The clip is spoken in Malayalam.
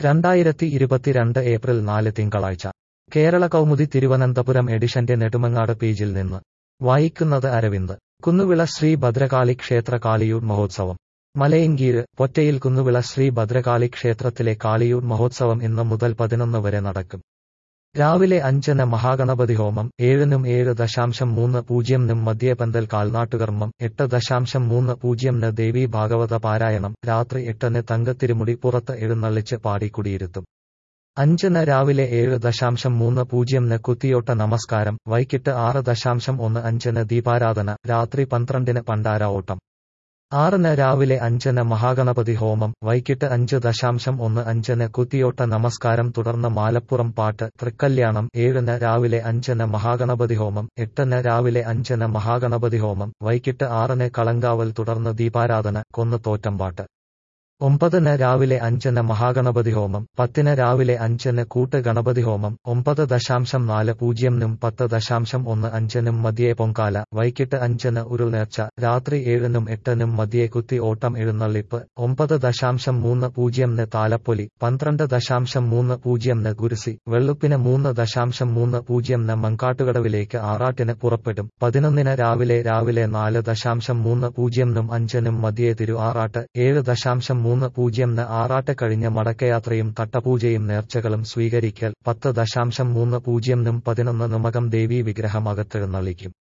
രണ്ടായിരത്തി ഇരുപത്തിരണ്ട് ഏപ്രിൽ നാല് തിങ്കളാഴ്ച കേരള കൗമുദി തിരുവനന്തപുരം എഡിഷന്റെ നെടുമങ്ങാട് പേജിൽ നിന്ന് വായിക്കുന്നത് അരവിന്ദ് കുന്നുവിള ശ്രീ ഭദ്രകാളി ക്ഷേത്ര കാളിയൂർ മഹോത്സവം മലയങ്കീര് പൊറ്റയിൽ കുന്നുവിള ശ്രീ ഭദ്രകാളി ക്ഷേത്രത്തിലെ കാളിയൂർ മഹോത്സവം ഇന്ന് മുതൽ പതിനൊന്ന് വരെ നടക്കും രാവിലെ അഞ്ചിന് മഹാഗണപതി ഹോമം ഏഴിനും ഏഴ് ദശാംശം മൂന്ന് പൂജ്യംനും മധ്യപന്തൽ കാൽനാട്ടുകർമ്മം എട്ട് ദശാംശം മൂന്ന് പൂജ്യംന് ദേവി ഭാഗവത പാരായണം രാത്രി എട്ടിന് തങ്കത്തിരുമുടി പുറത്ത് എഴുന്നള്ളിച്ച് പാടിക്കുടിയിരുത്തും അഞ്ചിന് രാവിലെ ഏഴ് ദശാംശം മൂന്ന് പൂജ്യംന് കുത്തിയോട്ട നമസ്കാരം വൈകിട്ട് ആറ് ദശാംശം ഒന്ന് അഞ്ചിന് ദീപാരാധന രാത്രി പന്ത്രണ്ടിന് പണ്ടാര ഓട്ടം ആറിന് രാവിലെ അഞ്ചിന് മഹാഗണപതി ഹോമം വൈകിട്ട് അഞ്ച് ദശാംശം ഒന്ന് അഞ്ചിന് കുത്തിയോട്ട നമസ്കാരം തുടർന്ന് മാലപ്പുറം പാട്ട് തൃക്കല്യാണം ഏഴിന് രാവിലെ അഞ്ചിന് മഹാഗണപതി ഹോമം എട്ടിന് രാവിലെ അഞ്ചിന് മഹാഗണപതി ഹോമം വൈകിട്ട് ആറിന് കളങ്കാവൽ തുടർന്ന് ദീപാരാധന കൊന്ന് തോറ്റമ്പാട്ട് ഒമ്പതിന് രാവിലെ അഞ്ചിന് മഹാഗണപതി ഹോമം പത്തിന് രാവിലെ അഞ്ചിന് കൂട്ട് ഗണപതി ഹോമം ഒമ്പത് ദശാംശം നാല് പൂജ്യംനും പത്ത് ദശാംശം ഒന്ന് അഞ്ചിനും മധ്യേ പൊങ്കാല വൈകിട്ട് അഞ്ചിന് ഉരുൾനേർച്ച രാത്രി ഏഴിനും എട്ടിനും മധ്യേ കുത്തി ഓട്ടം എഴുന്നള്ളിപ്പ് ഒമ്പത് ദശാംശം മൂന്ന് പൂജ്യംന് താലപ്പൊലി പന്ത്രണ്ട് ദശാംശം മൂന്ന് പൂജ്യംന് ഗുരുസി വെള്ളുപ്പിന് മൂന്ന് ദശാംശം മൂന്ന് പൂജ്യംന് മങ്കാട്ടുകടവിലേക്ക് ആറാട്ടിന് പുറപ്പെടും പതിനൊന്നിന് രാവിലെ രാവിലെ നാല് ദശാംശം മൂന്ന് പൂജ്യംനും അഞ്ചിനും മധ്യേ തിരു ആറാട്ട് ഏഴ് ദശാംശം മൂന്ന് പൂജ്യംന് ആറാട്ട് കഴിഞ്ഞ് മടക്കയാത്രയും തട്ടപൂജയും നേർച്ചകളും സ്വീകരിക്കൽ പത്ത് ദശാംശം മൂന്ന് പൂജ്യംനും പതിനൊന്ന് നുമകം ദേവീ വിഗ്രഹം അകത്തെഴുന്നള്ളിക്കും